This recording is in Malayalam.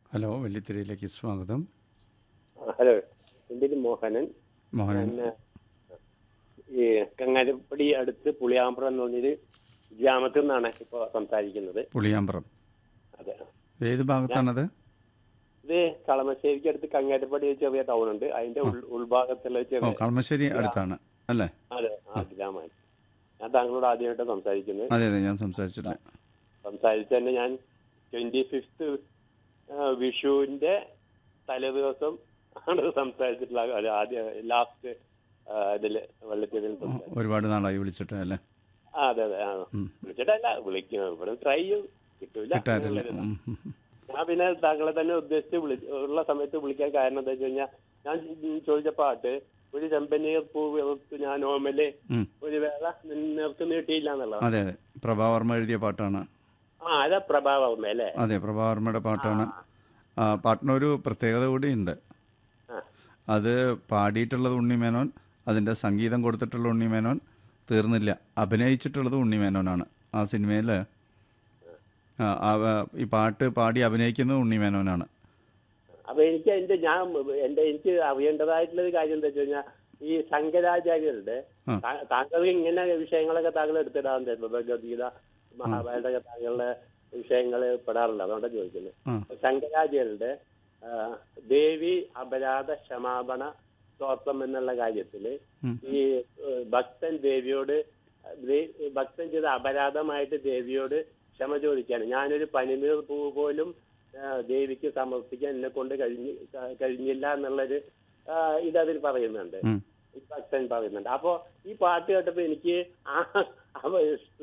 ഹലോ വെള്ളിത്തിരയിലേക്ക് സ്വാഗതം ഹലോ എൻ്റെ പേര് മോഹനൻ മോഹനൻ ഞാൻ ഈ കങ്ങാരപ്പടി അടുത്ത് പുളിയാമ്പ്രം എന്ന് പറഞ്ഞൊരു ഗ്രാമത്തിൽ നിന്നാണ് ഇപ്പോൾ സംസാരിക്കുന്നത് പുളിയാമ്പ്രം അതെ ഏത് ഭാഗത്താണത് ഇത് കളമശ്ശേരിക്ക് അടുത്ത് കങ്ങാരപ്പടി ഒരു ചെറിയ ടൗൺ ഉണ്ട് അതിന്റെ ഉൾ ഉൾഭാഗത്തുള്ള ഓ ചെറിയ കളമശ്ശേരി അടുത്താണ് അല്ലേ അതെ ആ ഗ്രാമമാണ് ഞാൻ താങ്കളോട് ആദ്യമായിട്ട് സംസാരിക്കുന്നത് അതെ അതെ ഞാൻ സംസാരിച്ചില്ല സംസാരിച്ച് തന്നെ ഞാൻ ട്വന്റി ഫിഫ്ത്ത് വിഷുവിന്റെ തലേദിവസം ആണ് സംസാരിച്ചിട്ടുള്ള ഒരു ആദ്യ ലാസ്റ്റ് ഇതില് വെള്ളത്തിൽ ഓ, ഒരുപാട് നാളായി വിളിച്ചിട്ട് അല്ലേ ആ അതെ അതെ ആ ഉം. വിളിച്ചിട്ടല്ല വിളിക്കും ഇവിടെ ട്രൈ ചെയ്യും കിട്ടൂല കിട്ടാറില്ല എന്നുള്ളൊരു ഉം, ഉം, ഉം. ഞാൻ പിന്നെ താങ്കളെ തന്നെ ഉദ്ദേശിച്ച് വിളി ഉള്ള സമയത്ത് വിളിക്കാൻ കാരണം എന്താ വെച്ച് കഴിഞ്ഞാൽ ഞാൻ ചോദിച്ച പാട്ട് ഒരു ചെമ്പനീർ പൂ വെറുത്ത് ഞാൻ ഓമല് ഉം. ഒരു വേള നിർക്ക് നീട്ടിയില്ല എന്നുള്ളത് അതെ അതെ പ്രഭാവർമ്മ എഴുതിയ പാട്ടാണ് ആ അതാ പ്രഭാവം അല്ലേ അതെ പ്രഭാവർമ്മയുടെ പാട്ടാണ് ആ പാട്ടിനൊരു പ്രത്യേകത കൂടിയുണ്ട് ആ അത് പാടിയിട്ടുള്ളത് ഉണ്ണിമേനോൻ അതിൻ്റെ സംഗീതം കൊടുത്തിട്ടുള്ള ഉണ്ണിമേനോൻ തീർന്നില്ല അഭിനയിച്ചിട്ടുള്ളത് ഉണ്ണിമേനോനാണ് ആ സിനിമയിൽ ഈ പാട്ട് പാടി അഭിനയിക്കുന്നത് ഉണ്ണിമേനോനാണ് അപ്പൊ എനിക്ക് അതിന്റെ ഞാൻ എന്റെ എനിക്ക് അറിയേണ്ടതായിട്ടുള്ള ഒരു കാര്യം എന്താ വെച്ച് കഴിഞ്ഞാൽ ഈ ശങ്കരാചാര്യരുടെ ആ. താ- താങ്കൾ ഇങ്ങനെ വിഷയങ്ങളൊക്കെ താങ്കൾ എടുത്തിടാൻ തരുന്നു ഭഗവത്ഗീത മഹാഭാരതമൊക്കെ താങ്കളുടെ വിഷയങ്ങൾ പെടാറില്ല അതുകൊണ്ടാണ് ചോദിക്കുന്നത് ആ ശങ്കരാചാര്യരുടെ ആ, ദേവി അപരാധ ക്ഷമാപണ സ്തോത്രം എന്നുള്ള കാര്യത്തില് ഉം. ഈ ഏഹ്, ഭക്തൻ ദേവിയോട് ദേ- ഭക്തൻ ചെയ്ത അപരാധമായിട്ട് ദേവിയോട് ക്ഷമ ചോദിക്കാണ് ഞാനൊരു പനിനീർ പൂ പോലും ആ, ദേവിക്ക് സമർപ്പിക്കാൻ എന്നെ കൊണ്ട് കഴിഞ്ഞി ക- കഴിഞ്ഞില്ല എന്നുള്ളൊരു ആ, ഇതതിൽ പറയുന്നുണ്ട് ഉം. ഈ ഭക്തൻ പറയുന്നുണ്ട് അപ്പോ ഈ പാട്ട് കേട്ടപ്പോ എനിക്ക് ആ അവ